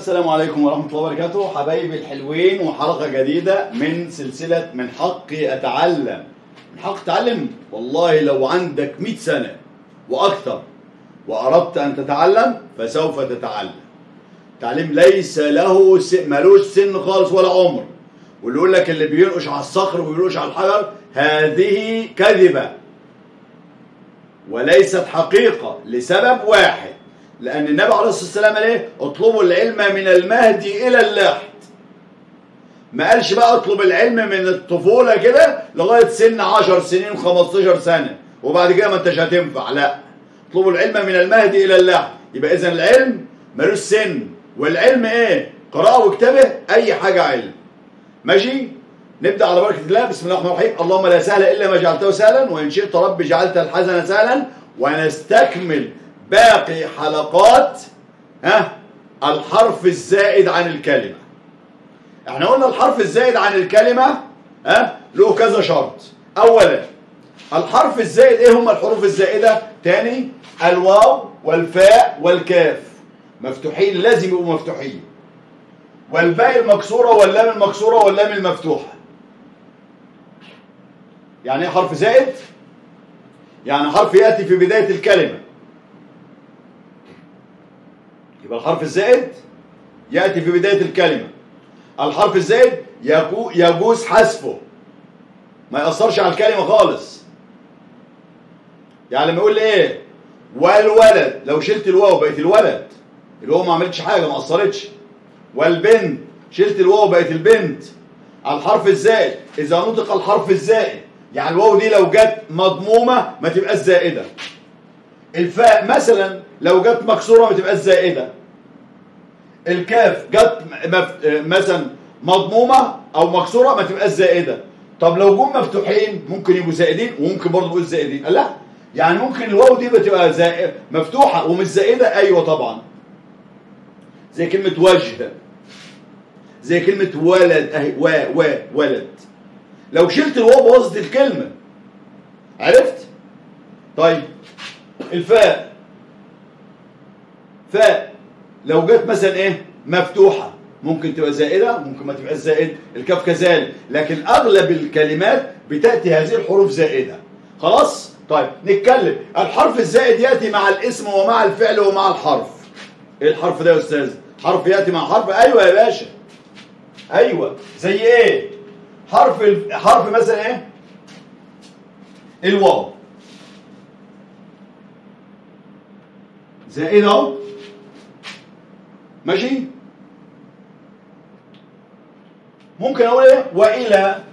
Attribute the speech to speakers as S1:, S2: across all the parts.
S1: السلام عليكم ورحمة الله وبركاته حبايبي الحلوين وحلقة جديدة من سلسلة من حقي أتعلم من حق أتعلم والله لو عندك 100 سنة وأكثر وأردت أن تتعلم فسوف تتعلم التعليم ليس له س... ملوش سن خالص ولا عمر واللي يقول لك اللي بينقش على الصخر وبينقش على الحجر هذه كذبة وليست حقيقة لسبب واحد لأن النبي عليه الصلاة والسلام قال إيه؟ اطلبوا العلم من المهد إلى اللحد. ما قالش بقى اطلب العلم من الطفولة كده لغاية سن 10 سنين 15 سنة وبعد كده ما انتش هتنفع لا. اطلبوا العلم من المهد إلى اللحد. يبقى إذا العلم ملوش سن والعلم إيه؟ قراءة وكتابة أي حاجة علم. ماشي؟ نبدأ على بركة الله بسم الله الرحمن الرحيم اللهم لا سهل إلا ما جعلته سهلا وإن شئت رب جعلت الحزن سهلا ونستكمل باقي حلقات ها الحرف الزائد عن الكلمة احنا قلنا الحرف الزائد عن الكلمة ها له كذا شرط اولا الحرف الزائد ايه هم الحروف الزائدة تاني الواو والفاء والكاف مفتوحين لازم يبقوا مفتوحين والباقي المكسورة واللام المكسورة واللام المفتوحة يعني ايه حرف زائد يعني حرف يأتي في بداية الكلمة يبقى الحرف الزائد يأتي في بداية الكلمة الحرف الزائد يجوز حذفه ما يأثرش على الكلمة خالص يعني لما يقول ايه والولد لو شلت الواو بقت الولد الواو ما عملتش حاجة ما أثرتش والبنت شلت الواو بقت البنت الحرف الزائد إذا نطق الحرف الزائد يعني الواو دي لو جت مضمومة ما تبقاش زائدة الفاء مثلا لو جت مكسورة ما تبقاش زائدة الكاف جت مف... مثلا مضمومة أو مكسورة ما تبقاش زائدة طب لو جم مفتوحين ممكن يبقوا زائدين وممكن برضه يبقوا زائدين لا يعني ممكن الواو دي بتبقى زائد مفتوحة ومش زائدة أيوة طبعا زي كلمة وجه زي كلمة ولد أهي و و ولد لو شلت الواو بوظت الكلمة عرفت؟ طيب الفاء فاء لو جت مثلا ايه مفتوحة ممكن تبقى زائدة ممكن ما تبقاش زائد الكاف كذلك لكن اغلب الكلمات بتأتي هذه الحروف زائدة خلاص طيب نتكلم الحرف الزائد يأتي مع الاسم ومع الفعل ومع الحرف ايه الحرف ده يا استاذ حرف يأتي مع حرف ايوه يا باشا ايوه زي ايه حرف ال... حرف مثلا ايه الواو زائد اهو ماشي ممكن اقول ايه والى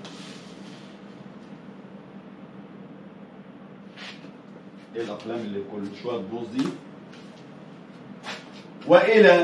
S1: ايه الاقلام اللي كل شويه تبوظ دي والى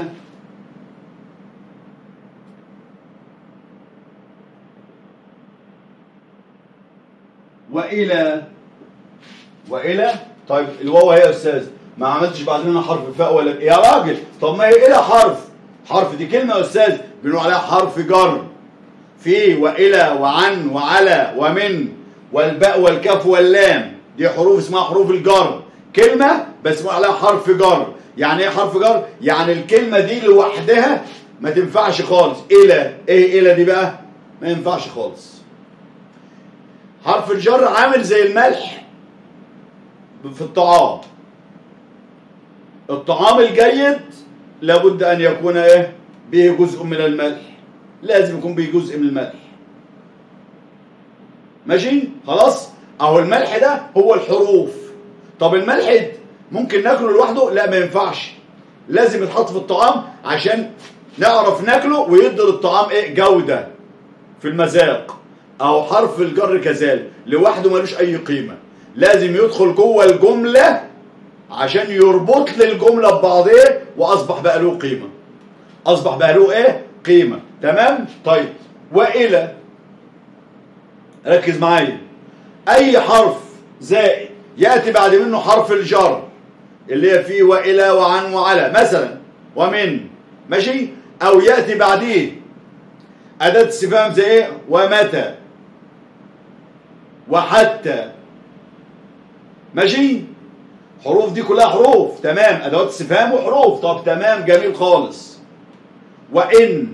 S1: والى والى طيب الواو اهي يا استاذ ما عملتش بعد منها حرف فاء ولا يا راجل طب ما هي الى حرف حرف دي كلمه يا استاذ بنقول عليها حرف جر في والى وعن وعلى ومن والباء والكاف واللام دي حروف اسمها حروف الجر كلمه بس بنقول عليها حرف جر يعني ايه حرف جر يعني الكلمه دي لوحدها ما تنفعش خالص الى ايه الى دي بقى ما ينفعش خالص حرف الجر عامل زي الملح في الطعام الطعام الجيد لابد أن يكون إيه به جزء من الملح لازم يكون به جزء من الملح ماشي خلاص اهو الملح ده هو الحروف طب الملح ممكن ناكله لوحده لا ما ينفعش لازم يتحط في الطعام عشان نعرف ناكله ويدي للطعام ايه جودة في المذاق او حرف الجر كذلك لوحده ملوش اي قيمة لازم يدخل جوه الجملة عشان يربط لي الجملة ببعضها واصبح بقى له قيمة اصبح بقى له ايه قيمة تمام طيب والى ركز معايا اي حرف زائد ياتي بعد منه حرف الجر اللي هي فيه والى وعن وعلى مثلا ومن ماشي او ياتي بعديه اداه استفهام زي ايه ومتى وحتى ماشي حروف دي كلها حروف تمام ادوات استفهام وحروف طب تمام جميل خالص وإن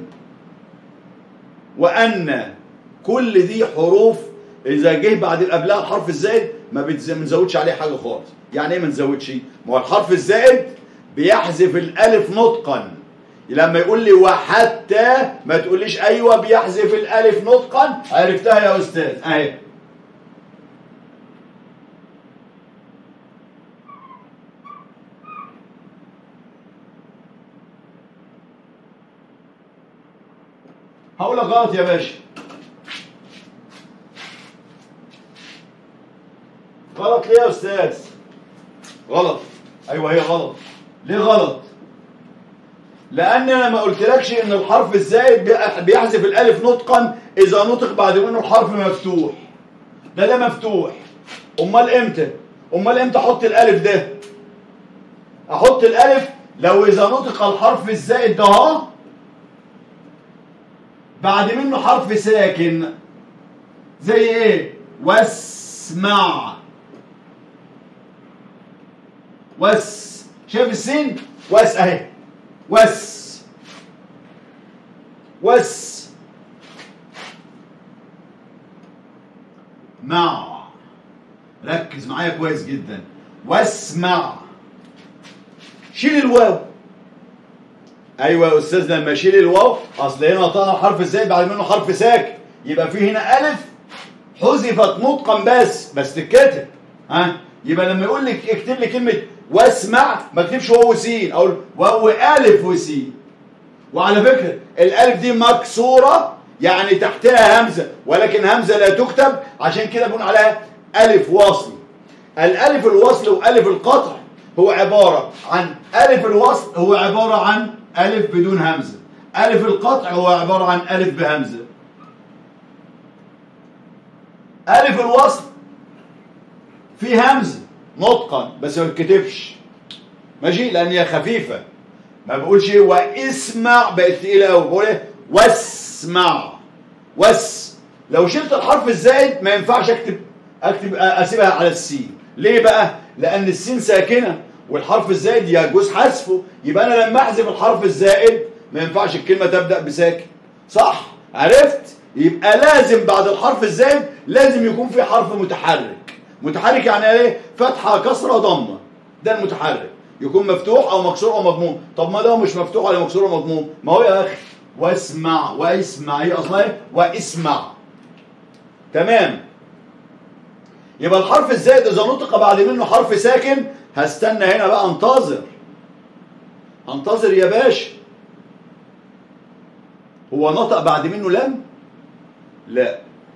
S1: وأن كل دي حروف إذا جه بعد قبلها الحرف الزائد ما بتز- بنزودش عليه حاجة خالص يعني إيه ما نزودش؟ ما هو الحرف الزائد بيحذف الألف نطقا لما يقول لي وحتى ما تقوليش أيوه بيحذف الألف نطقا عرفتها يا أستاذ أهي هقول لك غلط يا باشا غلط ليه يا استاذ غلط ايوه هي غلط ليه غلط لان انا ما قلتلكش ان الحرف الزائد بي- بيحذف الالف نطقا اذا نطق بعد منه الحرف مفتوح ده ده مفتوح امال امتى امال امتى احط الالف ده احط الالف لو اذا نطق الحرف الزائد ده اهو بعد منه حرف ساكن زي ايه واسمع وس شايف السين وس اهي وس وس مع ركز معايا كويس جدا واسمع شيل الواو ايوه يا استاذ لما اشيل الواو اصل هنا طلع حرف الزائد بعد منه حرف ساكن يبقى في هنا الف حذفت نطقا بس بس تتكتب ها يبقى لما يقول لك اكتب لي كلمه واسمع ما اكتبش واو وسين اقول واو الف وسين وعلى فكره الالف دي مكسوره يعني تحتها همزه ولكن همزه لا تكتب عشان كده بنقول عليها الف وصل الالف الوصل والف القطع هو عباره عن الف الوصل هو عباره عن الف بدون همزه الف القطع هو عباره عن الف بهمزه الف الوصل في همزه نطقا بس ما بتكتبش ماشي لان هي خفيفه ما بقولش ايه واسمع بقت تقيله قوي بقول ايه واسمع وس لو شلت الحرف الزائد ما ينفعش اكتب اكتب اسيبها على السين ليه بقى لان السين ساكنه والحرف الزائد يجوز حذفه يبقى انا لما احذف الحرف الزائد ما ينفعش الكلمه تبدا بساكن صح عرفت يبقى لازم بعد الحرف الزائد لازم يكون في حرف متحرك متحرك يعني ايه فتحه كسره ضمه ده المتحرك يكون مفتوح او مكسور او مضموم طب ما ده مش مفتوح ولا مكسور ولا مضموم ما هو يا اخي واسمع واسمع هي اصلا ايه واسمع تمام يبقى الحرف الزائد اذا نطق بعد منه حرف ساكن هستنى هنا بقى انتظر انتظر يا باشا هو نطق بعد منه لم لا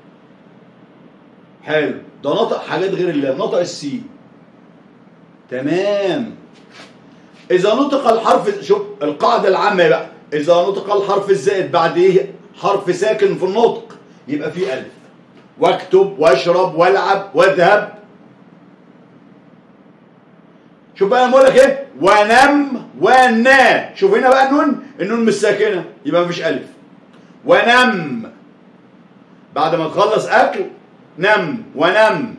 S1: حلو ده نطق حاجات غير اللام نطق السين تمام اذا نطق الحرف شوف القاعده العامه بقى اذا نطق الحرف الزائد بعد ايه حرف ساكن في النطق يبقى فيه الف واكتب واشرب والعب واذهب شوف بقى انا بقول لك ايه ونم ونا شوف هنا بقى النون النون مش ساكنه يبقى مفيش الف ونم بعد ما تخلص اكل نم ونم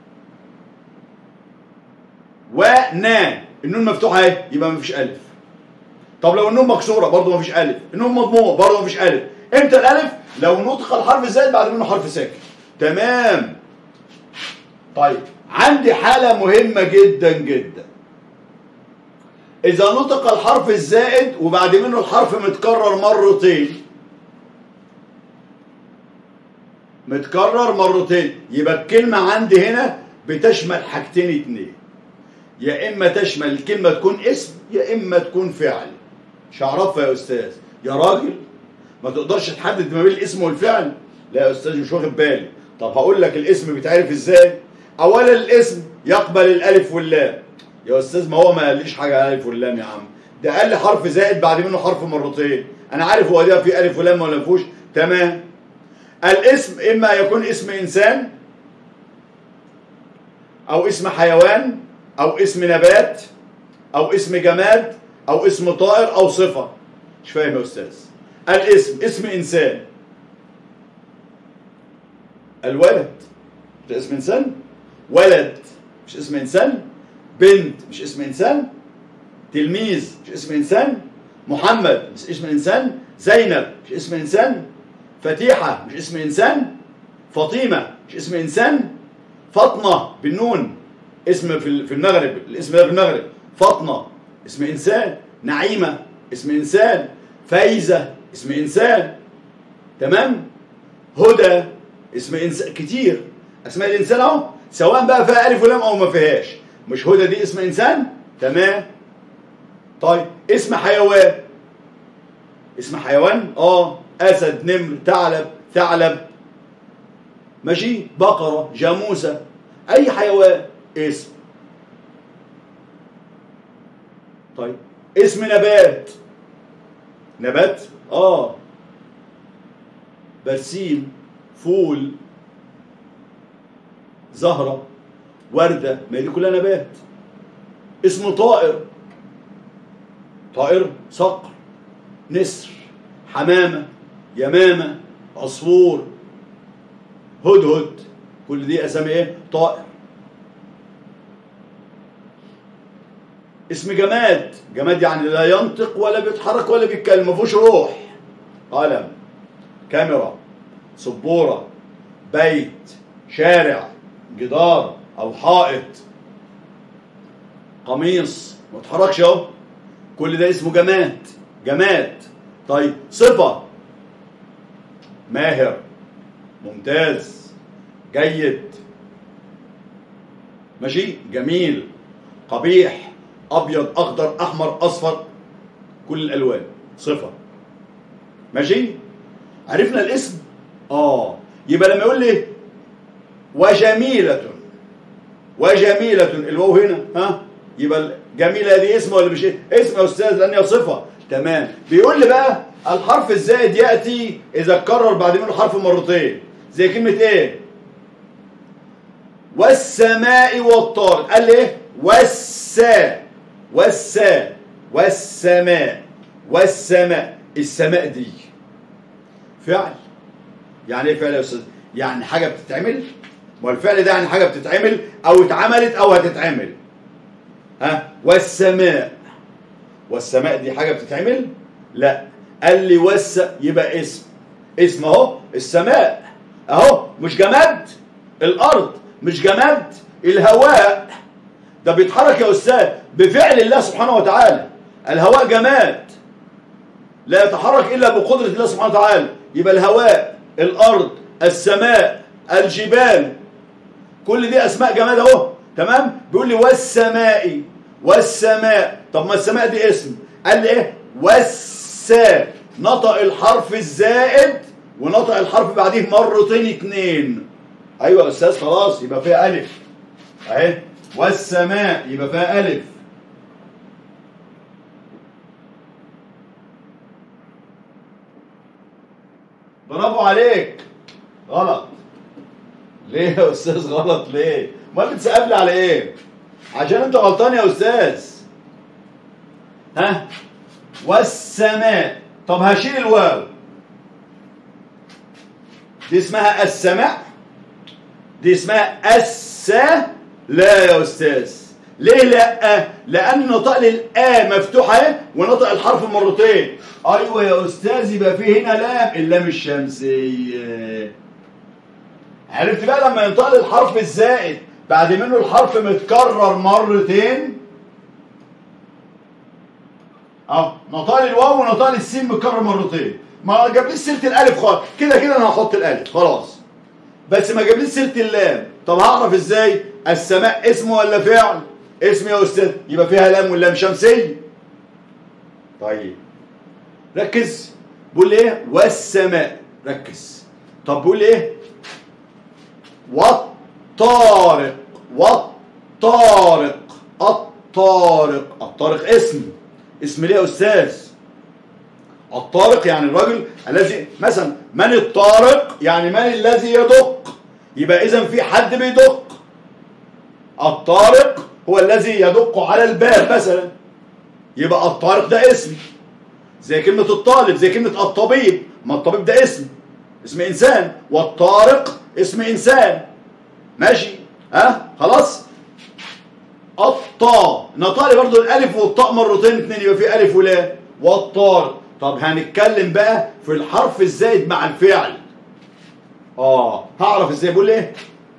S1: ونا النون مفتوحه اهي يبقى مفيش الف طب لو النون مكسوره برضه مفيش الف النون مضمومه برضه مفيش الف امتى الالف لو نطق الحرف الزائد بعد منه حرف ساكن تمام طيب عندي حاله مهمه جدا جدا اذا نطق الحرف الزائد وبعد منه الحرف متكرر مرتين متكرر مرتين يبقى الكلمة عندي هنا بتشمل حاجتين اتنين يا إما تشمل الكلمة تكون اسم يا إما تكون فعل مش هعرفها يا أستاذ يا راجل ما تقدرش تحدد ما بين الاسم والفعل لا يا أستاذ مش واخد بالي طب هقول لك الاسم بيتعرف ازاي أولا الاسم يقبل الألف واللام يا أستاذ ما هو ما قاليش حاجة على الألف واللام يا عم ده قال لي حرف زائد بعد منه حرف مرتين أنا عارف هو ده فيه ألف ولام ولا مفيهوش تمام الاسم إما يكون اسم إنسان أو اسم حيوان أو اسم نبات أو اسم جماد أو اسم طائر أو صفة مش فاهم يا أستاذ الاسم اسم إنسان الولد ده اسم إنسان ولد مش اسم إنسان بنت مش اسم إنسان تلميذ مش اسم إنسان محمد مش اسم إنسان زينب مش اسم انسان فتيحه مش اسم انسان فاطمه مش اسم انسان فاطمه بالنون اسم في في المغرب الاسم ده في المغرب فاطمه اسم انسان نعيمه اسم انسان فايزه اسم انسان تمام هدى اسم انسان كتير اسماء الانسان اهو سواء بقى فيها الف ولام او ما فيهاش مش هدى دي اسم انسان تمام طيب اسم حيوان اسم حيوان اه اسد نمر ثعلب ثعلب ماشي بقره جاموسه اي حيوان اسم طيب اسم نبات نبات اه برسيم فول زهرة وردة ما دي كلها نبات اسم طائر طائر صقر نسر حمامة يمامة عصفور هدهد كل دي اسامي ايه طائر اسم جماد جماد يعني لا ينطق ولا بيتحرك ولا بيتكلم ما فيهوش روح قلم كاميرا سبوره بيت شارع جدار او حائط قميص ما اتحركش اهو كل ده اسمه جماد جماد طيب صفه ماهر ممتاز جيد ماشي جميل قبيح ابيض اخضر احمر اصفر كل الالوان صفه ماشي عرفنا الاسم اه يبقى لما يقول لي وجميلة وجميلة الواو هنا ها يبقى جميلة دي اسم ولا مش اسم يا استاذ لان هي صفة تمام بيقول لي بقى الحرف الزائد ياتي اذا اتكرر بعد منه حرف مرتين زي كلمة ايه والسماء والطارق قال لي ايه والسا والسا والسماء والسماء السماء دي فعل يعني ايه فعل يا استاذ يعني حاجه بتتعمل ما الفعل ده يعني حاجه بتتعمل او اتعملت او هتتعمل ها والسماء والسماء دي حاجه بتتعمل لا قال لي وس يبقى اسم اسم اهو السماء اهو مش جماد الارض مش جماد الهواء ده بيتحرك يا استاذ بفعل الله سبحانه وتعالى الهواء جماد لا يتحرك الا بقدره الله سبحانه وتعالى يبقى الهواء الارض السماء الجبال كل دي اسماء جماد اهو تمام بيقول لي والسماء والسماء طب ما السماء دي اسم قال لي ايه والسا نطق الحرف الزائد ونطق الحرف بعديه مرتين اتنين ايوه يا استاذ خلاص يبقى فيها الف اهي والسماء يبقى فيها الف برافو عليك غلط ليه يا استاذ غلط ليه ما بتسألني على ايه عشان انت غلطان يا استاذ ها والسماء طب هشيل الواو دي اسمها السماء دي اسمها السا لا يا استاذ ليه لا لان نطق للآ مفتوحه اهي ونطق الحرف مرتين ايوه يا استاذ يبقى في هنا لام اللام الشمسيه عرفت بقى لما ينطق لي الحرف الزائد بعد منه الحرف متكرر مرتين اه نطق لي الواو ونطق لي السين متكرر مرتين ما جابليش سيره الالف خالص كده كده انا هحط الالف خلاص بس ما جابليش سيره اللام طب هعرف ازاي السماء اسم ولا فعل اسم يا استاذ يبقى فيها لام واللام شمسيه طيب ركز بيقول ايه والسماء ركز طب بيقول ايه والطارق والطارق الطارق الطارق اسم اسم ليه يا استاذ الطارق يعني الرجل الذي مثلا من الطارق يعني من الذي يدق يبقى اذا في حد بيدق الطارق هو الذي يدق على الباب مثلا يبقى الطارق ده اسم زي كلمة الطالب زي كلمة الطبيب ما الطبيب ده اسم اسم إنسان والطارق اسم إنسان ماشي ها خلاص الطاء نطالي برضو الألف والطاء مرتين اتنين يبقى في ألف ولا والطارق طب هنتكلم بقى في الحرف الزائد مع الفعل اه هعرف ازاي بقول ايه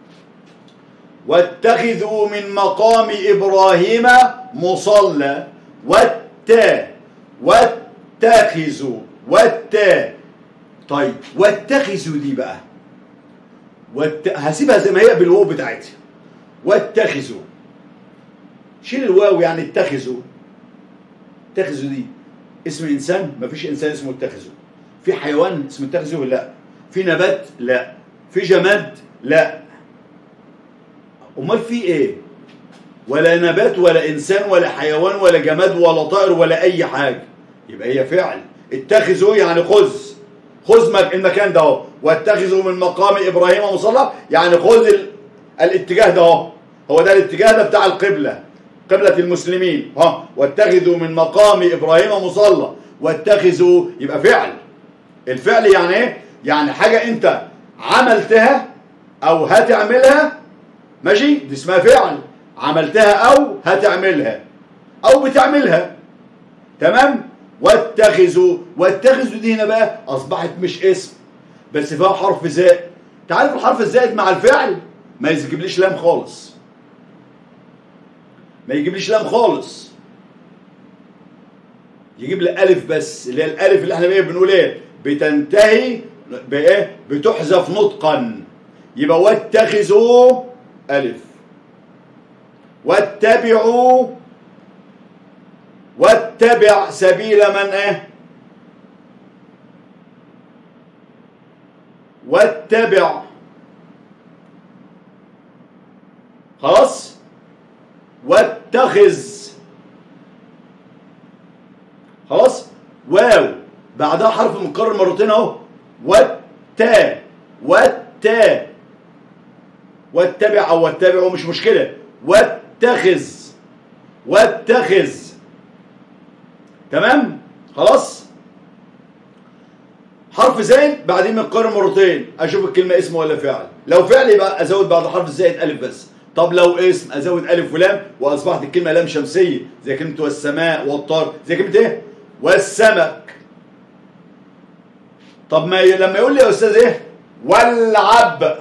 S1: واتخذوا من مقام ابراهيم مصلى والتا واتخذوا والتا طيب واتخذوا دي بقى وات... هسيبها زي ما هي بالواو بتاعتها واتخذوا شيل الواو يعني اتخذوا اتخذوا دي اسم انسان مفيش انسان اسمه اتخذوا في حيوان اسمه اتخذوا لا في نبات لا في جماد لا امال في ايه ولا نبات ولا انسان ولا حيوان ولا جماد ولا طائر ولا اي حاجه يبقى هي فعل اتخذوا يعني خذ خذ مك- المكان ده اهو واتخذوا من مقام ابراهيم مصلى يعني خذ ال... الاتجاه ده اهو هو ده الاتجاه ده بتاع القبله قبله المسلمين ها واتخذوا من مقام ابراهيم مصلى واتخذوا يبقى فعل الفعل يعني ايه يعني حاجه انت عملتها او هتعملها ماشي دي اسمها فعل عملتها او هتعملها او بتعملها تمام واتخذوا واتخذوا دي هنا بقى اصبحت مش اسم بس فيها حرف زائد تعرف الحرف الزائد مع الفعل ما يجيبليش لام خالص ما يجيبليش لام خالص يجيب لي الف بس اللي هي الالف اللي احنا بقى بنقول ايه بتنتهي بايه بتحذف نطقا يبقى واتخذوا الف واتبعوا واتبع سبيل من ايه واتبع خلاص واتخذ خلاص واو بعدها حرف مكرر مرتين اهو والتا والتا واتبع او واتبعوا مش مشكله واتخذ واتخذ تمام خلاص حرف زائد بعدين متكرر مرتين اشوف الكلمه اسم ولا فعل لو فعل يبقى ازود بعد حرف الزائد الف بس طب لو اسم ازود الف ولام واصبحت الكلمه لام شمسيه زي كلمه والسماء والطار زي كلمه ايه والسمك طب ما ي... لما يقول لي يا استاذ ايه والعب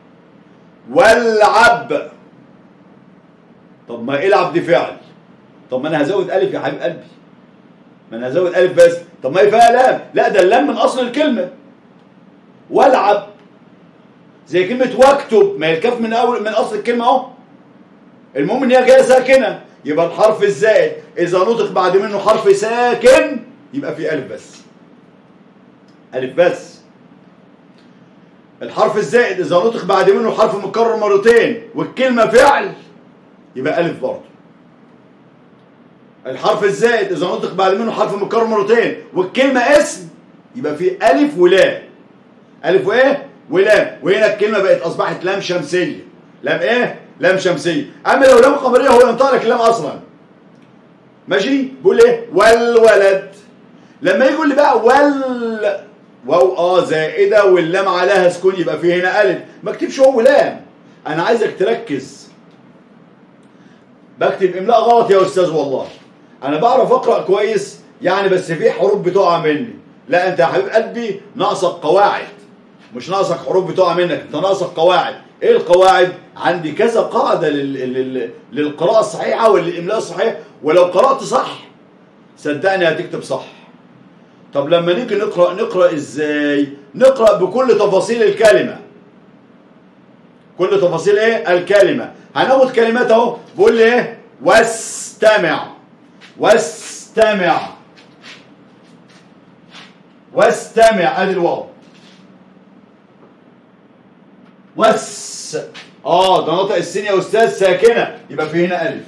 S1: والعب طب ما العب دي فعل طب ما انا هزود الف يا حبيب قلبي ما انا هزود الف بس طب ما هي فيها لام لا ده اللام من اصل الكلمه والعب زي كلمه واكتب ما هي الكاف من اول من اصل الكلمه اهو المهم ان هي جايه ساكنه يبقى الحرف الزائد اذا نطق بعد منه حرف ساكن يبقى في الف بس الف بس الحرف الزائد اذا نطق بعد منه حرف مكرر مرتين والكلمه فعل يبقى الف برضه الحرف الزائد اذا نطق بعد منه حرف مكرر مرتين والكلمه اسم يبقى في الف ولام الف وايه ولام وهنا الكلمه بقت اصبحت لام شمسيه لام ايه لام شمسيه اما لو لام قمريه هو ينطق لك اللام اصلا ماشي بيقول ايه والولد لما يجي يقول لي بقى وال واو اه زائده واللام عليها سكون يبقى في هنا الف ما اكتبش واو ولام انا عايزك تركز بكتب املاء غلط يا استاذ والله انا بعرف اقرا كويس يعني بس في حروف بتقع مني لا انت يا حبيب قلبي ناقصك قواعد مش ناقصك حروف بتقع منك انت ناقصك قواعد ايه القواعد عندي كذا قاعده لل... لل... للقراءه الصحيحه وللاملاء الصحيح ولو قرات صح صدقني هتكتب صح طب لما نيجي نقرا نقرا ازاي نقرا بكل تفاصيل الكلمه كل تفاصيل ايه الكلمه هناخد كلمات اهو بقول لي ايه واستمع واستمع واستمع ادي الواو وس اه ده نطق السين يا استاذ ساكنه يبقى في هنا الف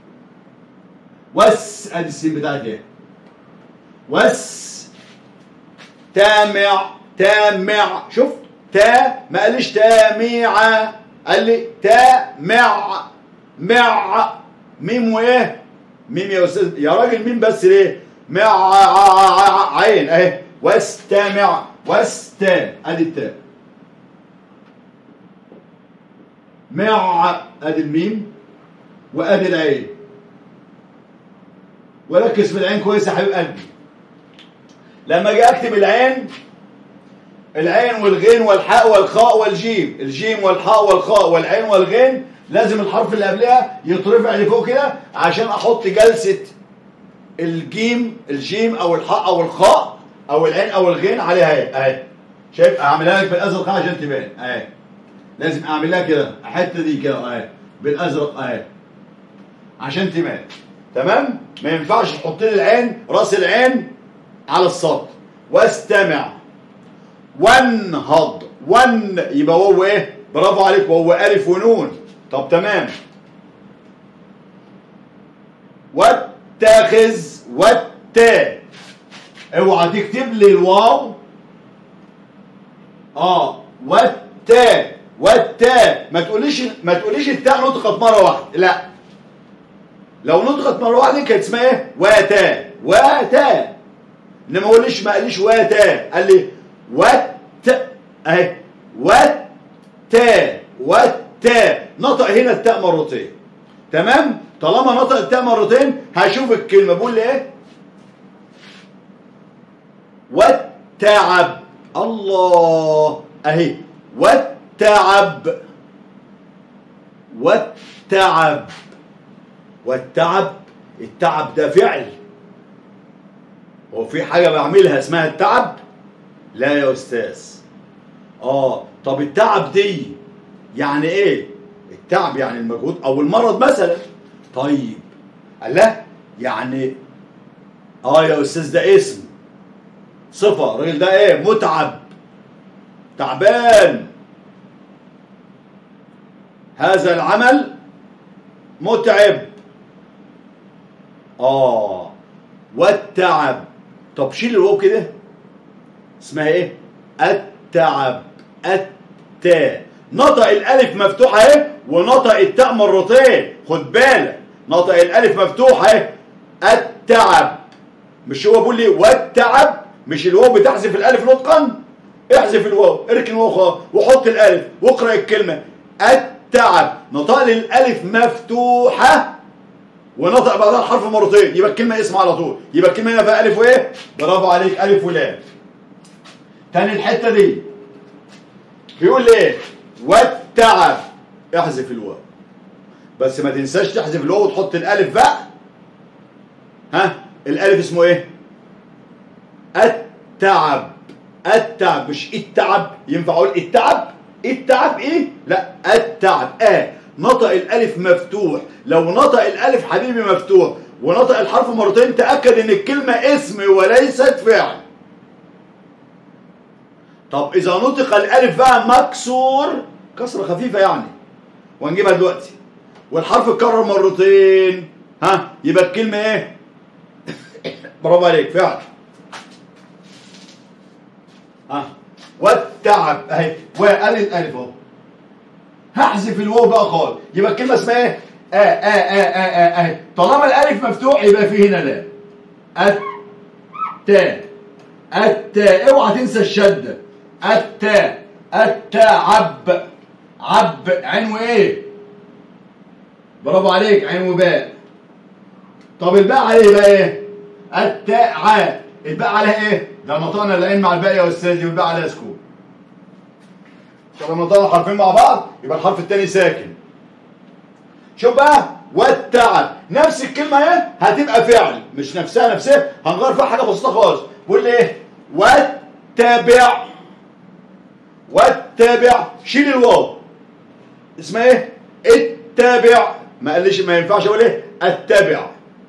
S1: وس ادي السين بتاعتي ايه وس تامع تامع شفت تا ما قاليش تاميع قال لي تامع مع ميم وايه ميم يا استاذ يا راجل ميم بس ليه مع عين اهي واستمع واست ادي التاء مع ادي الميم وادي العين وركز في العين كويس يا حبيب قلبي لما اجي اكتب العين العين والغين والحاء والخاء والجيم الجيم والحاء والخاء والعين والغين لازم الحرف اللي قبلها يترفع لفوق كده عشان احط جلسة الجيم الجيم او الحاء او الخاء او العين او الغين عليها اهي اهي شايف اعملها لك بالازرق عشان تبان اهي لازم اعملها كده الحته دي كده اهي بالازرق اهي عشان تبان تمام ما ينفعش تحط لي العين راس العين على السطر واستمع وانهض ون يبقى هو ايه برافو عليك وهو الف ونون طب تمام واتخذ والتاء اوعى تكتب لي الواو اه والتاء والتاء ما تقوليش ما تقوليش التاء نطقت مره واحده لا لو نطقت مره واحده كانت اسمها ايه واتا واتا انما ما قوليش ما قاليش واتا قال لي وات اهي واتا واتا نطق هنا التاء مرتين تمام طالما نطق التاء مرتين هشوف الكلمه بقول لي ايه والتعب الله اهي والتعب والتعب والتعب التعب ده فعل هو في حاجة بعملها اسمها التعب لا يا أستاذ آه طب التعب دي يعني إيه التعب يعني المجهود أو المرض مثلا طيب قال لا يعني آه يا أستاذ ده اسم صفة الراجل ده إيه متعب تعبان هذا العمل متعب آه والتعب طب شيل الواو كده اسمها ايه التعب التاء نطق الالف مفتوحه اهي ونطق التاء مرتين خد بالك نطق الالف مفتوحه اهي التعب مش هو بيقول لي والتعب مش الواو بتحذف الالف نطقا احذف الواو اركن الواو وحط الالف واقرا الكلمه التعب نطق لي الالف مفتوحه ونطق بعدها الحرف مرتين يبقى الكلمه اسم على طول يبقى الكلمه هنا فيها الف وايه برافو عليك الف ولام تاني الحته دي بيقول لي ايه والتعب احذف الواو بس ما تنساش تحذف الواو وتحط الالف بقى ها الالف اسمه ايه التعب التعب مش التعب ينفع اقول التعب التعب ايه لا التعب اه نطق الالف مفتوح لو نطق الالف حبيبي مفتوح ونطق الحرف مرتين تاكد ان الكلمه اسم وليست فعل طب اذا نطق الالف بقى مكسور كسره خفيفه يعني وهنجيبها دلوقتي والحرف اتكرر مرتين ها يبقى الكلمه ايه برافو عليك فعل ها والتعب اهي وقال الالف اهو هحذف الواو بقى خالص يبقى الكلمه اسمها ايه اه اه اه اه اه اهي طالما الالف مفتوح يبقى في هنا لا التاء التاء اوعى تنسى الشده التاء التعب عب عين وايه برافو عليك عين وباء طب الباء عليه بقى ايه التاء عاء الباء عليها ايه ده نطقنا العين مع الباء يا استاذ يبقى الباء عليها سكون لما نطلع الحرفين مع بعض يبقى الحرف الثاني ساكن شوف بقى والتعب نفس الكلمه اهي هتبقى فعل مش نفسها نفسها هنغير فيها حاجه بسيطه خالص بقول لي ايه واتبع واتبع شيل الواو اسمها ايه اتبع ما قاليش ما ينفعش اقول ايه اتبع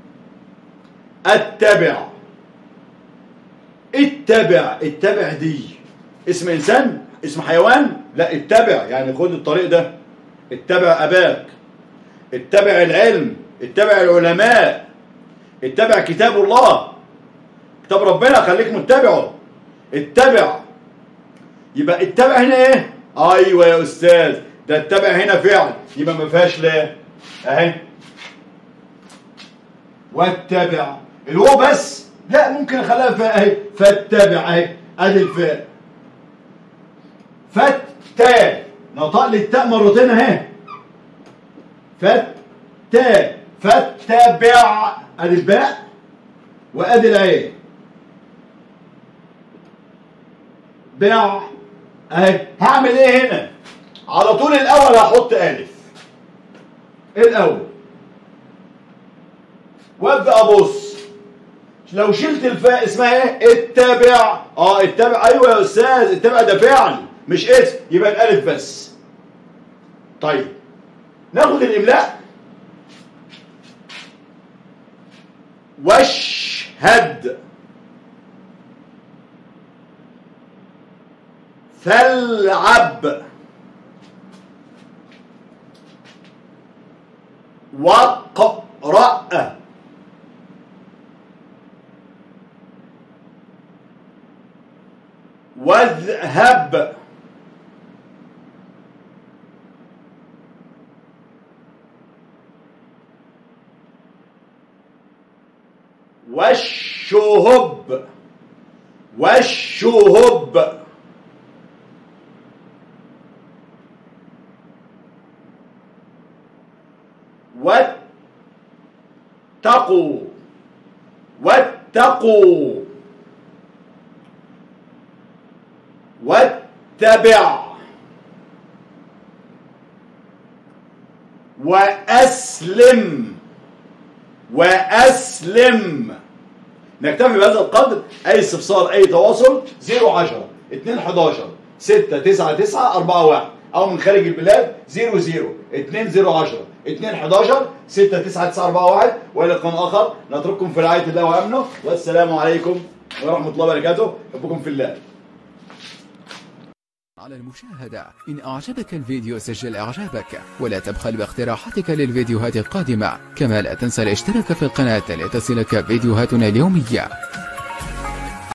S1: اتبع اتبع اتبع دي اسم انسان اسم حيوان لا اتبع يعني خد الطريق ده اتبع اباك اتبع العلم اتبع العلماء اتبع كتاب الله كتاب ربنا خليك متبعه اتبع يبقى اتبع هنا ايه ايوه يا استاذ ده اتبع هنا فعل يبقى ما فيهاش لا اهي واتبع الواو بس لا ممكن اخليها فاء اهي فاتبع اهي ادي الفاء فتا نطق لي التاء مرتين اهي فتا فاتبع ادي الباء وادي العين اتبع اهي هعمل ايه هنا على طول الاول هحط الف الاول وابدا ابص لو شلت الفاء اسمها ايه اتبع اه اتبع ايوه يا استاذ اتبع ده فعل مش اسم يبقى الالف بس طيب ناخد الاملاء واشهد فالعب واقرأ واذهب والشهب والشهب واتقوا واتقوا واتبع وأسلم وأسلم نكتفي بهذا القدر أي استفسار أي تواصل 010 2 11 6 9 9 4 1 أو من خارج البلاد 00 2 010 2 11 6 9 9 4 1 وإلى لقاء آخر نترككم في رعاية الله وأمنه والسلام عليكم ورحمة الله وبركاته أحبكم في الله
S2: على المشاهدة إن أعجبك الفيديو سجل إعجابك ولا تبخل باقتراحاتك للفيديوهات القادمة كما لا تنسى الاشتراك في القناة لتصلك فيديوهاتنا اليومية